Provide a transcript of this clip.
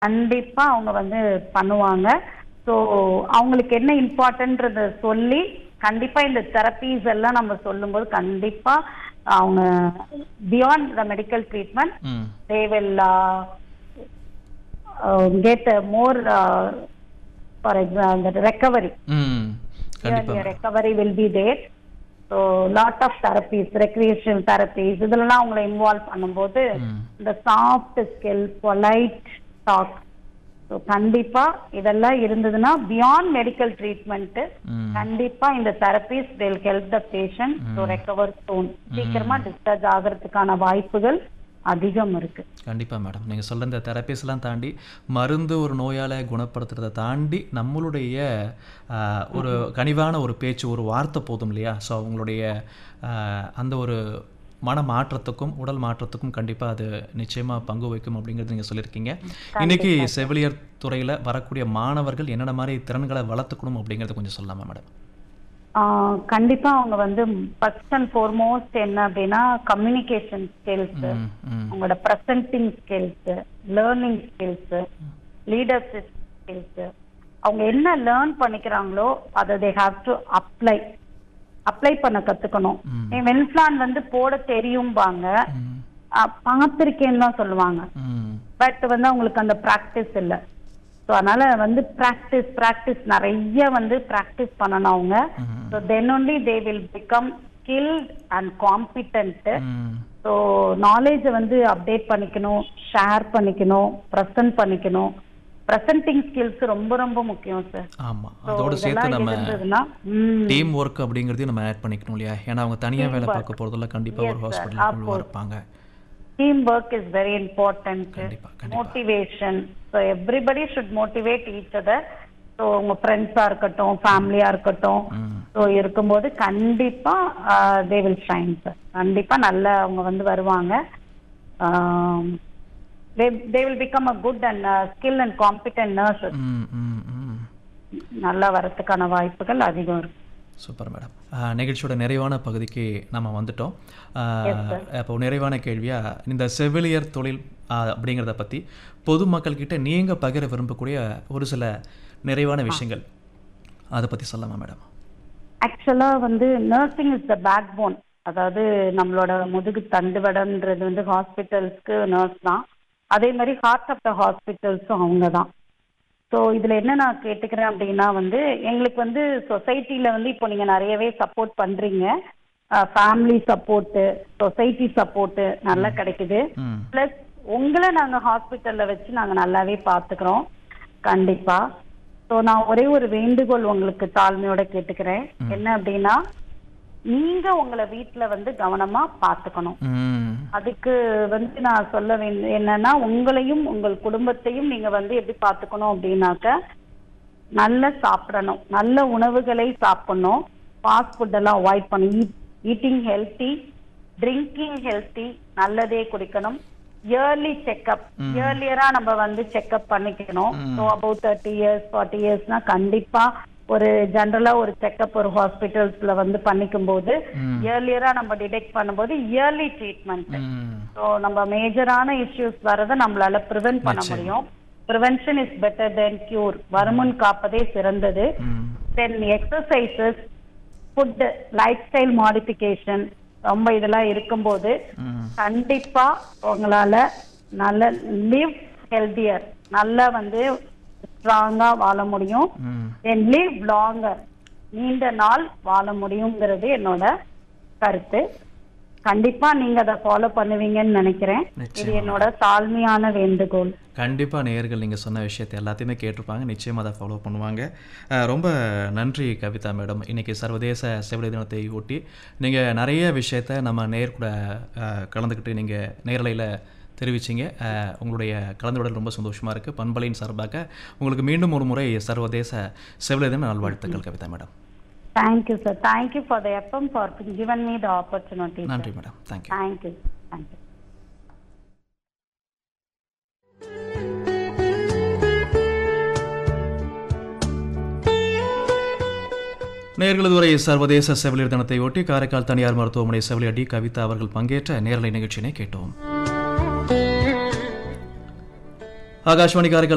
கண்டிப்பா அவங்க வந்து பண்ணுவாங்க ஸோ அவங்களுக்கு என்ன இம்பார்ட்டன்றத சொல்லி கண்டிப்பா இந்த தெரப்பீஸ் எல்லாம் நம்ம சொல்லும்போது கண்டிப்பா அவங்க beyond the medical treatment hmm they will uh, uh, get a more, uh, for example, the recovery. ம் கண்டிப்பா Your recovery will be there. So, lot of therapies, recreational therapies, இதெல்லாம் அவங்களை இன்வால்வ் பண்ணும்போது ம். இந்த soft skill polite talk so கண்டிப்பா இதெல்லாம் இருந்ததுன்னா பியாண்ட் மெடிக்கல் ட்ரீட்மெண்ட் ம் கண்டிப்பா இந்த therapies they'll help the patient to recover soon சீக்கிரமா டிஸ்சார்ஜ் ஆகிறதுக்கான வாய்ப்புகள் அதிகம் இருக்கு கண்டிப்பா மேடம் நீங்க சொல்ற இந்த தெரப்பிஸ்லாம் தாண்டி மருந்து ஒரு நோயால குணப்படுத்துறதை தாண்டி நம்மளுடைய ஆஹ், ஒரு கனிவான ஒரு பேச்சு ஒரு வார்த்தை போதும் இல்லையா ஸோ அவங்களுடைய ஆஹ், அந்த ஒரு மன மாற்றத்துக்கும் உடல் மாற்றத்துக்கும் கண்டிப்பா அது நிச்சயமா பங்கு வகிக்கும் அப்படிங்கிறது நீங்க சொல்லியிருக்கீங்க இன்னைக்கு செவிலியர் துறையில வரக்கூடிய மாணவர்கள் என்னென்ன மாதிரி திறன்களை வளர்த்துக்கணும் அப்படிங்கறத கொஞ்சம் சொல்லலாமா மேடம் ஆஹ் கண்டிப்பா அவங்க வந்து ஃபர்ஸ்ட் அண்ட் foremost என்ன அப்படின்னா கம்யூனிகேஷன் ஸ்கில்ஸ் ம் ம் அவங்களோட presenting skills learning skills leadership skills அவங்க என்ன லேர்ன் பண்ணிக்கிறாங்களோ அதை they have to apply apply பண்ண கத்துக்கணும் ம். என் வெல்பிளான் வந்து போட தெரியும்பாங்க ம் ஆஹ் பார்த்திருக்கேன்னு தான் சொல்லுவாங்க ம் பட் வந்து அவங்களுக்கு அந்த ப்ராக்டிஸ் இல்லை ஸோ அதனால வந்து ப்ராக்டிஸ் ப்ராக்டிஸ் நிறைய வந்து ப்ராக்டிஸ் பண்ணணும் அவங்க hmm so then only they will become skilled and competent hmm so நாலேஜை வந்து அப்டேட் பண்ணிக்கணும் ஷேர் பண்ணிக்கணும் ப்ரெசன்ட் பண்ணிக்கணும் ப்ரெசன்டிங் ஸ்கில்ஸ் ரொம்ப ரொம்ப முக்கியம் சார் ஆமா அதோட சேர்த்து இதெல்லாம் நம்ம இருந்ததுன்னா ம், டீம் ஒர்க் அப்படிங்கிறதையும் நம்ம ஆட் பண்ணிக்கணும் இல்லையா ஏன்னா அவங்க தனியா வேலை பார்க்க போறதுல கண்டிப்பா ஒரு ஹாஸ்பிட்டல் குழுவா இருப்பாங்க team work is very important கண்டிப்பா கண்டிப்பா motivation so everybody should motivate each other so உங்க ஃப்ரெண்ட்ஸா இருக்கட்டும் ஃபேமிலியா இருக்கட்டும் ம் ஸோ இருக்கும்போது கண்டிப்பா தே வில் ஷைன் சார் கண்டிப்பா நல்ல அவங்க வந்து வருவாங்க they will become a good and skill and competent nurse hmm hmm ம் நல்லா வரதுக்கான வாய்ப்புகள் அதிகம் இருக்கு சூப்பர் மேடம் நிகழ்ச்சியோட நிறைவான பகுதிக்கு நம்ம வந்துட்டோம் இப்போ நிறைவான கேள்வியா இந்த செவிலியர் தொழில் ஆ, அப்படிங்கிறத பற்றி பொதுமக்கள் கிட்ட நீங்க பகிர விரும்பக்கூடிய ஒரு சில நிறைவான விஷயங்கள் அதை பற்றி சொல்லலாமா மேடம் ஆக்சுவலா வந்து nursing is the backbone அதாவது நம்மளோட முதுகு தண்டுவடம்ன்றது வந்து ஹாஸ்பிட்டல்ஸ்க்கு நர்ஸ் தான் அதே மாதிரி ஹார்ட் ஆஃப் த ஹாஸ்பிட்டல்ஸும் அவங்க தான் ஸோ இதுல என்ன நான் கேட்டுக்கிறேன் அப்படின்னா வந்து எங்களுக்கு வந்து சொசைட்டில வந்து இப்போ நீங்க நிறையவே சப்போர்ட் பண்றீங்க ஃபேமிலி சப்போர்ட்டு சொசைட்டி சப்போர்ட்டு நல்லா கிடைக்குது ம் பிளஸ் உங்களை நாங்க ஹாஸ்பிட்டல்ல வச்சு நாங்க நல்லாவே பாத்துக்கிறோம் கண்டிப்பா ஸோ நான் ஒரே ஒரு வேண்டுகோள் உங்களுக்கு தாழ்மையோட கேட்டுக்கிறேன் என்ன அப்படின்னா நீங்க உங்களை வீட்ல வந்து கவனமா பாத்துக்கணும் ம் அதுக்கு வந்து நான் சொல்ல வேண்டிய என்னன்னா உங்களையும் உங்கள் குடும்பத்தையும் நீங்க வந்து எப்படி பாத்துக்கணும் அப்படின்னாக்க நல்ல சாப்பிடணும் நல்ல உணவுகளை சாப்பிடணும் ஃபாஸ்ட் ஃபுட் எல்லாம் அவாய்ட் பண்ணி ஈட்டிங் ஹெல்த்தி ட்ரிங்கிங் ஹெல்த்தி நல்லதே குடிக்கணும் இயர்லி செக்அப் இயர்லியரா நம்ம வந்து செக்அப் பண்ணிக்கணும் so about thirty years forty இயர்ஸ்னா கண்டிப்பா ஒரு ஜென்ரலா ஒரு செக்அப் ஒரு ஹாஸ்பிட்டல்ஸ்ல வந்து பண்ணிக்கும் போது ம். இயர்லியரா நம்ம டிடெக்ட் பண்ணும்போது இயர்லி ட்ரீட்மெண்ட் ம் ஸோ நம்ம மேஜரான இஷ்யூஸ் வரதை நம்மளால ப்ரிவென்ட் பண்ண முடியும் prevention is better then cure வருமுன் காப்பதே சிறந்தது ம் then exercises food lifestyle modification ரொம்ப இதெல்லாம் இருக்கும்போது ம் கண்டிப்பா உங்களால நல்ல லிவ் ஹெல்தியர் நல்லா வந்து ஸ்ட்ராங்கா வாழ முடியும் ம் தென் லிவ் லாங்கர் நீண்ட நாள் வாழ முடியுங்கிறது என்னோட கருத்து கண்டிப்பா நீங்க அதை ஃபாலோ பண்ணுவீங்கன்னு நினைக்கிறேன் இது நிச்சயமா. என்னோட தாழ்மையான வேண்டுகோள் கண்டிப்பாக நேயர்கள் நீங்கள் சொன்ன விஷயத்தை எல்லாத்தையுமே கேட்டிருப்பாங்க நிச்சயமாக அதை ஃபாலோ பண்ணுவாங்க அஹ் ரொம்ப நன்றி கவிதா மேடம் இன்றைக்கி சர்வதேச செவிலியர் தினத்தை ஒட்டி நீங்கள் நிறைய விஷயத்த நம்ம நேர் கூட அஹ், கலந்துக்கிட்டு நீங்கள் நேரலையில் தெரிவிச்சிங்க அஹ், உங்களுடைய கலந்துவிடல் ரொம்ப சந்தோஷமாக இருக்குது பண்பலையின் சார்பாக உங்களுக்கு மீண்டும் ஒரு முறை சர்வதேச செவிலியர் தின நல்வாழ்த்துக்கள் Kavitha madam thank you sir thank you for the FM for given me the opportunity நன்றி மேடம் தேங்க்யூ தேங்க்யூ தேங்க்யூ நேர்கள் இதுவரை சர்வதேச செவிலியர் தினத்தை ஒட்டி காரைக்கால் தனியார் மருத்துவமனை செவிலியர் டி கவிதா அவர்கள் பங்கேற்ற நேரலை நிகழ்ச்சியினை கேட்டோம் ஆகாஷ்வாணி காரைக்கால்